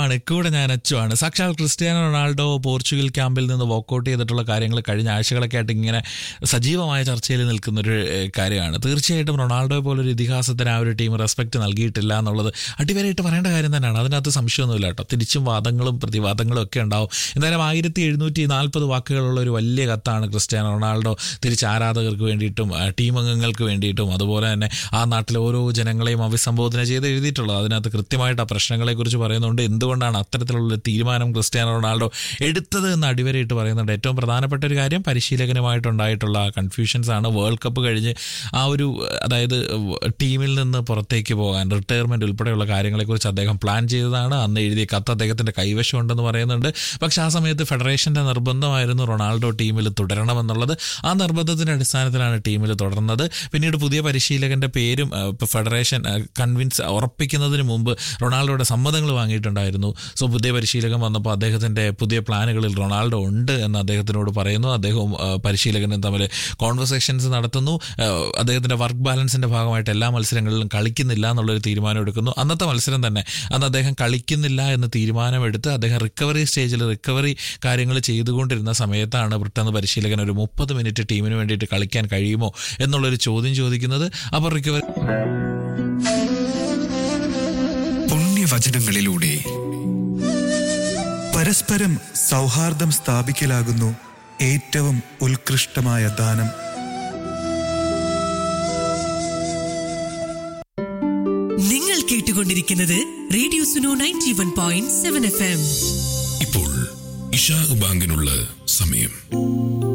ആണ് കൂടെ ഞാൻ അച്ചുവാണ് സാക്ഷാൽ ക്രിസ്ത്യാനോ റൊണാൾഡോ പോർച്ചുഗൽ ക്യാമ്പിൽ നിന്ന് വോക്കൗട്ട് ചെയ്തിട്ടുള്ള കാര്യങ്ങൾ കഴിഞ്ഞ ആഴ്ചകളൊക്കെ ആയിട്ട് ഇങ്ങനെ സജീവമായ ചർച്ചയിൽ നിൽക്കുന്ന ഒരു ഏഹ്, കാര്യമാണ് തീർച്ചയായിട്ടും റൊണാൾഡോയെ പോലൊരു ഇതിഹാസത്തിന് ആ ഒരു ടീം റെസ്പെക്ട് നൽകിയിട്ടില്ല എന്നുള്ളത് അടിവരായിട്ട് പറയേണ്ട കാര്യം തന്നെയാണ് അതിനകത്ത് സംശയമൊന്നുമില്ല കേട്ടോ തിരിച്ചും വാദങ്ങളും പ്രതിവാദങ്ങളും ഒക്കെ ഉണ്ടാവും എന്തായാലും ആയിരത്തി എഴുന്നൂറ്റി നാൽപ്പത് വാക്കുകളുള്ള ഒരു വലിയ കത്താണ് ക്രിസ്ത്യാനോ റൊണാൾഡോ തിരിച്ച് ആരാധകർക്ക് വേണ്ടിയിട്ടും ആ, ടീം അംഗങ്ങൾക്ക് വേണ്ടിയിട്ടും അതുപോലെ തന്നെ ആ നാട്ടിലെ ഓരോ ജനങ്ങളെയും അഭിസംബോധന ചെയ്ത് എഴുതിയിട്ടുള്ളത് അതിനകത്ത് കൃത്യമായിട്ട് ആ പ്രശ്നങ്ങളെക്കുറിച്ച് പറയുന്നുണ്ട് എന്തുകൊണ്ടാണ് അത്തരത്തിലുള്ള ഒരു തീരുമാനം ക്രിസ്ത്യാനോ റൊണാൾഡോ എടുത്തത് എന്ന് അടിവരയിട്ട് പറയുന്നുണ്ട് ഏറ്റവും പ്രധാനപ്പെട്ട ഒരു കാര്യം പരിശീലകനുമായിട്ടുണ്ടായിട്ടുള്ള ആ കൺഫ്യൂഷൻസ് ആണ് വേൾഡ് കപ്പ് കഴിഞ്ഞ് ആ ഒരു അതായത് ടീമിൽ നിന്ന് പുറത്തേക്ക് പോകാൻ റിട്ടയർമെന്റ് ഉൾപ്പെടെയുള്ള കാര്യങ്ങളെക്കുറിച്ച് അദ്ദേഹം പ്ലാൻ ചെയ്തതാണ് അന്ന് എഴുതിയ കത്ത് അദ്ദേഹത്തിന്റെ കൈവശമുണ്ടെന്ന് പറയുന്നുണ്ട് പക്ഷെ ആ സമയത്ത് ഫെഡറേഷന്റെ നിർബന്ധമായിരുന്നു റൊണാൾഡോ ടീമിൽ തുടരണമെന്നുള്ളത് ആ നിർബന്ധത്തിന്റെ അടിസ്ഥാനത്തിലാണ് ടീമിൽ തുടർന്നത് പിന്നീട് പുതിയ പരിശീലകന്റെ പേരും ആ, ഇപ്പൊ ഫെഡറേഷൻ കൺവിൻസ് ഉറപ്പിക്കുന്നതിന് മുമ്പ് റൊണാൾഡോയുടെ സമ്മതങ്ങൾ വാങ്ങിയിട്ടുണ്ടായിരുന്നു സോ പുതിയ പരിശീലകൻ വന്നപ്പോൾ അദ്ദേഹത്തിന്റെ പുതിയ പ്ലാനുകളിൽ റൊണാൾഡോ ഉണ്ട് എന്ന് അദ്ദേഹത്തിനോട് പറയുന്നു അദ്ദേഹവും ആ, പരിശീലകനും തമ്മിൽ കോൺവെർസേഷൻസ് നടത്തുന്നു ആ, അദ്ദേഹത്തിന്റെ വർക്ക് ബാലൻസിന്റെ ഭാഗമായിട്ട് എല്ലാ മത്സരങ്ങളിലും കളിക്കുന്നില്ല എന്നുള്ളൊരു തീരുമാനം എടുക്കുന്നു അന്നത്തെ മത്സരം തന്നെ അന്ന് അദ്ദേഹം കളിക്കുന്നില്ല എന്ന് തീരുമാനമെടുത്ത് അദ്ദേഹം റിക്കവറി സ്റ്റേജിൽ റിക്കവറി കാര്യങ്ങൾ ചെയ്തുകൊണ്ടിരുന്ന സമയത്താണ് ബ്രിട്ടൻ പരിശീലകൻ ഒരു മുപ്പത് മിനിറ്റ് ടീമിന് വേണ്ടിയിട്ട് കളിക്കാൻ കഴിയുമോ എന്നുള്ളൊരു ചോദ്യം ചോദിക്കുന്നത് അപ്പോൾ റിക്കവറി പുണ്യവചനങ്ങളിലൂടെ പരസ്പരം സൗഹാർദ്ദം സ്ഥാപിക്കലാകുന്നു ഏറ്റവും ഉത്കൃഷ്ടമായ ദാനം നിങ്ങൾ കേട്ടുകൊണ്ടിരിക്കുന്നത് radio Suno ninety one point seven F M ഇപ്പോൾ ഇഷാ ബാങ്കിനുള്ള സമയം